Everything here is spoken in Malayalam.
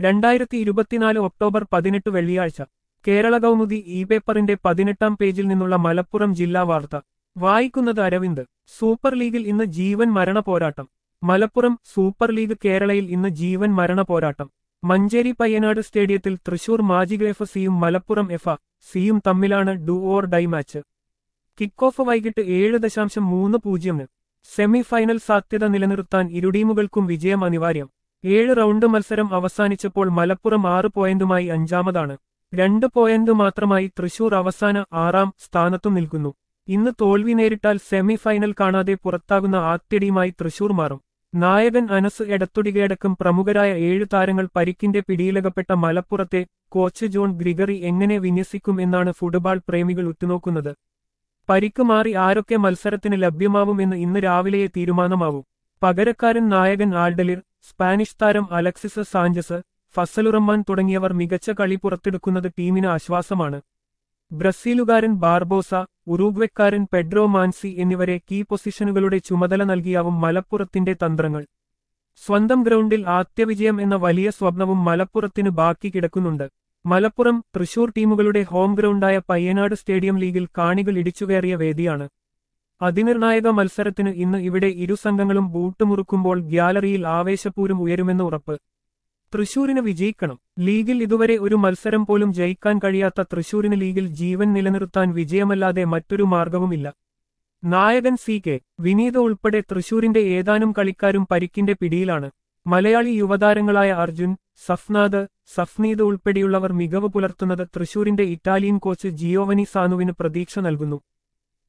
രണ്ടായിരത്തി ഇരുപത്തിനാല് ഒക്ടോബർ പതിനെട്ട് വെള്ളിയാഴ്ച കേരള കൗമുദി ഇ പേപ്പറിന്റെ പതിനെട്ടാം പേജിൽ നിന്നുള്ള മലപ്പുറം ജില്ലാ വാർത്ത വായിക്കുന്നത് അരവിന്ദ് സൂപ്പർ ലീഗിൽ ഇന്ന് ജീവൻ മരണ പോരാട്ടം മലപ്പുറം സൂപ്പർ ലീഗ് കേരളയിൽ ഇന്ന് ജീവൻ മരണ പോരാട്ടം മഞ്ചേരി പയ്യനാട് സ്റ്റേഡിയത്തിൽ തൃശൂർ മാജിക് എഫ് സിയും മലപ്പുറം എഫ് സിയും തമ്മിലാണ് do or die match kick off വൈകിട്ട് ഏഴ് ദശാംശം മൂന്ന് പൂജ്യമിന് സെമി ഫൈനൽ സാധ്യത നിലനിർത്താൻ ഇരു ടീമുകൾക്കും വിജയം അനിവാര്യം ഏഴ് റൗണ്ട് മത്സരം അവസാനിച്ചപ്പോൾ മലപ്പുറം ആറ് പോയിന്റുമായി അഞ്ചാമതാണ് രണ്ട് പോയിന്റ് മാത്രമായി തൃശൂർ അവസാന ആറാം സ്ഥാനത്തും നിൽക്കുന്നു ഇന്ന് തോൽവി നേരിട്ടാൽ സെമി ഫൈനൽ കാണാതെ പുറത്താകുന്ന ആദ്യ ടീമായി തൃശൂർ മാറും നായകൻ അനസ് എടത്തൊടികയടക്കം പ്രമുഖരായ ഏഴ് താരങ്ങൾ പരിക്കിന്റെ പിടിയിലകപ്പെട്ട മലപ്പുറത്തെ കോച്ച് ജോൺ ഗ്രിഗറി എങ്ങനെ വിന്യസിക്കും എന്നാണ് ഫുട്ബോൾ പ്രേമികൾ ഉറ്റുനോക്കുന്നത് പരിക്ക് മാറി ആരൊക്കെ മത്സരത്തിന് ലഭ്യമാവുമെന്ന് ഇന്ന് രാവിലെയെ തീരുമാനമാവും പകരക്കാരൻ നായകൻ ആൽഡലിർ സ്പാനിഷ് താരം അലക്സിസ് സാഞ്ചസ് ഫസലുറഹ്മാൻ തുടങ്ങിയവർ മികച്ച കളി പുറത്തെടുക്കുന്നത് ടീമിന് ആശ്വാസമാണ് ബ്രസീലുകാരൻ ബാർബോസ ഉറുഗ്വെക്കാരൻ പെഡ്രോ മാൻസി എന്നിവരെ കീ പൊസിഷനുകളുടെ ചുമതല നൽകിയാവും മലപ്പുറത്തിന്റെ തന്ത്രങ്ങൾ സ്വന്തം ഗ്രൗണ്ടിൽ ആദ്യവിജയം എന്ന വലിയ സ്വപ്നവും മലപ്പുറത്തിന് ബാക്കി കിടക്കുന്നുണ്ട് മലപ്പുറം തൃശൂർ ടീമുകളുടെ ഹോം ഗ്രൗണ്ടായ പയ്യനാട് സ്റ്റേഡിയം ലീഗിൽ കാണികൾ ഇടിച്ചുകയറിയ വേദിയാണ് അതിനിർണായക മത്സരത്തിന് ഇന്ന് ഇവിടെ ഇരു സംഘങ്ങളും ബൂട്ടുമുറുക്കുമ്പോൾ ഗ്യാലറിയിൽ ആവേശപൂരം ഉയരുമെന്ന് ഉറപ്പ് തൃശൂരിന് വിജയിക്കണം ലീഗിൽ ഇതുവരെ ഒരു മത്സരം പോലും ജയിക്കാൻ കഴിയാത്ത തൃശൂരിന് ലീഗിൽ ജീവൻ നിലനിർത്താൻ വിജയമല്ലാതെ മറ്റൊരു മാർഗവുമില്ല നായകൻ സി കെ വിനീത ഉൾപ്പെടെ തൃശൂരിന്റെ ഏതാനും കളിക്കാരും പരിക്കിന്റെ പിടിയിലാണ് മലയാളി യുവതാരങ്ങളായ അർജുൻ സഫ്നാദ് സഫ്നീദ് ഉൾപ്പെടെയുള്ളവർ മികവ് പുലർത്തുന്നത് തൃശൂരിന്റെ ഇറ്റാലിയൻ കോച്ച് ജിയോവനി സാനുവിന് പ്രതീക്ഷ നൽകുന്നു